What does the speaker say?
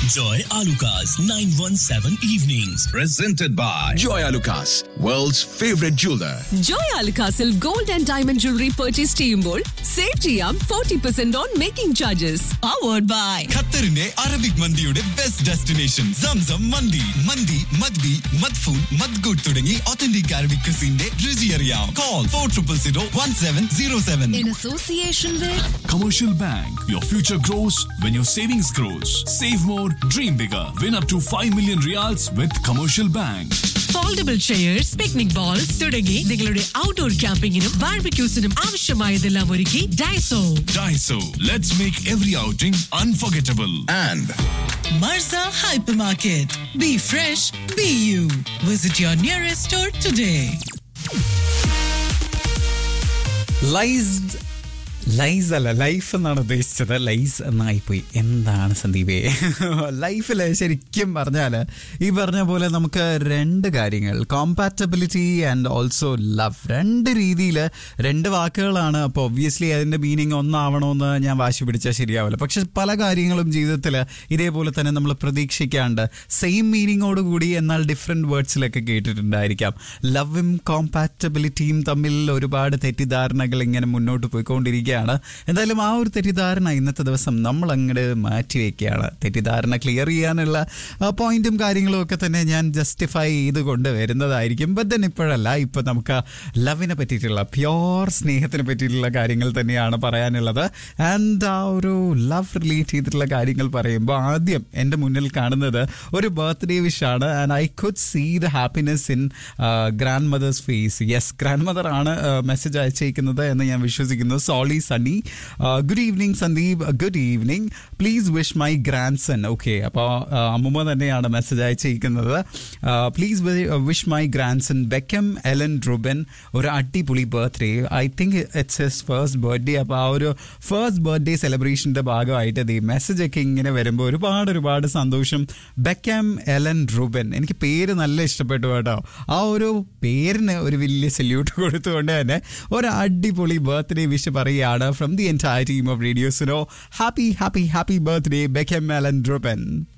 Joy Alukas, 917 Evenings. Presented by Joy Alukas, world's favorite jeweler. Joy അൽക്കാസിൽ gold and diamond jewellery purchase ചെയ്യുമ്പോൾ save ചെയ്യാം forty percent on making charges powered by ഖത്തറിന്റെ Arabic മന്തിയുടെ best destination Zamzam മന്തി മന്തി മദ്ബി മദ്ഫൂൻ മദ്ഗുഡ് തുടങ്ങി ഒത്തന്റിക് അറബിക് ക്രിസിന്റെ രുചി അറിയാം call four triple zero one seven zero seven in association with Commercial Bank. Your future grows when your savings grows. Save more, dream bigger. Win up to 5 million reals with Commercial Bank. Foldable chairs picnic bowls തുടങ്ങി നിങ്ങളുടെ outdoor ക്യാമ്പിങ്ങിനും ബാർബിക്യൂസിനും ആവശ്യമായതെല്ലാം ഒരുക്കി Daiso Daiso. Let's make every outing unforgettable. And Marza hyper market be fresh be you visit your nearest store today lies lies അല്ല life എന്നാണ് ഉദ്ദേശിച്ചത് lies എന്നായിപ്പോയി എന്താണ് സന്ദീപേ ലൈഫിൽ ശരിക്കും പറഞ്ഞാൽ ഈ പറഞ്ഞ പോലെ നമുക്ക് രണ്ട് കാര്യങ്ങൾ കോമ്പാറ്റബിലിറ്റി ആൻഡ് ഓൾസോ ലവ് രണ്ട് രീതിയിൽ രണ്ട് വാക്കുകളാണ് അപ്പോൾ ഒബ്വിയസ്ലി അതിൻ്റെ മീനിങ് ഒന്നാവണമെന്ന് ഞാൻ വാശി പിടിച്ചാൽ ശരിയാവില്ല പക്ഷെ പല കാര്യങ്ങളും ജീവിതത്തിൽ ഇതേപോലെ തന്നെ നമ്മൾ പ്രതീക്ഷിക്കാണ്ട് സെയിം മീനിങ്ങോട് കൂടി എന്നാൽ ഡിഫറെൻറ്റ് വേർഡ്സിലൊക്കെ കേട്ടിട്ടുണ്ടായിരിക്കാം ലവും കോമ്പാറ്റബിലിറ്റിയും തമ്മിൽ ഒരുപാട് തെറ്റിദ്ധാരണകൾ ഇങ്ങനെ മുന്നോട്ട് പോയിക്കൊണ്ടിരിക്കുകയാണ് എന്തായാലും ആ ഒരു തെറ്റിദ്ധാരണ ഇന്നത്തെ ദിവസം നമ്മൾ അങ്ങോട്ട് മാറ്റി വയ്ക്കുകയാണ് തെറ്റിദ്ധാരണ ക്ലിയർ ചെയ്യാനുള്ള പോയിന്റും കാര്യങ്ങളും ഒക്കെ തന്നെ ഞാൻ ജസ്റ്റിഫൈ ചെയ്ത് കൊണ്ട് വരുന്നതായിരിക്കും ബട്ട് ദെൻ ഇപ്പോഴല്ല ഇപ്പം നമുക്ക് ലവിനെ പറ്റിയിട്ടുള്ള പ്യോർ സ്നേഹത്തിനെ പറ്റിയിട്ടുള്ള കാര്യങ്ങൾ തന്നെയാണ് പറയാനുള്ളത് ആൻഡ് ആ ഒരു ലവ് റിലേറ്റ് ചെയ്തിട്ടുള്ള കാര്യങ്ങൾ പറയുമ്പോൾ ആദ്യം എൻ്റെ മുന്നിൽ കാണുന്നത് ഒരു ബർത്ത്ഡേ വിഷാണ് and I could see the happiness in grandmother's face yes grandmother ആണ് മെസ്സേജ് അയച്ചേക്കുന്നത് എന്ന് ഞാൻ വിശ്വസിക്കുന്നു സോളി Sunny good evening Sandeep good evening please wish my grandson okay അപ്പോൾ അമ്മുമ്മ തന്നെയാണ് മെസ്സേജ് അയച്ചിരിക്കുന്നത് please wish my grandson Beckham Ellen Reuben ഒരു അടിപൊളി birthday I think it's his first birthday അപ്പോൾ ആ ഒരു ഫസ്റ്റ് ബർത്ത്ഡേ സെലിബ്രേഷൻ്റെ ഭാഗമായിട്ട് ഈ മെസ്സേജ് ഒക്കെ ഇങ്ങനെ വരുമ്പോൾ ഒരുപാട് ഒരുപാട് സന്തോഷം ബെക്കം എലൻ റുബൻ എനിക്ക് പേര് നല്ല ഇഷ്ടപ്പെട്ടു കേട്ടോ ആ ഒരു പേരിന് ഒരു വലിയ സല്യൂട്ട് കൊടുത്തുകൊണ്ട് തന്നെ ഒരു അടിപൊളി ബർത്ത്ഡേ വിഷ് പറയുകയാണ് from the entire team of റേഡിയോസിനോ happy happy happy birthday Beckham Ellen റുബൻ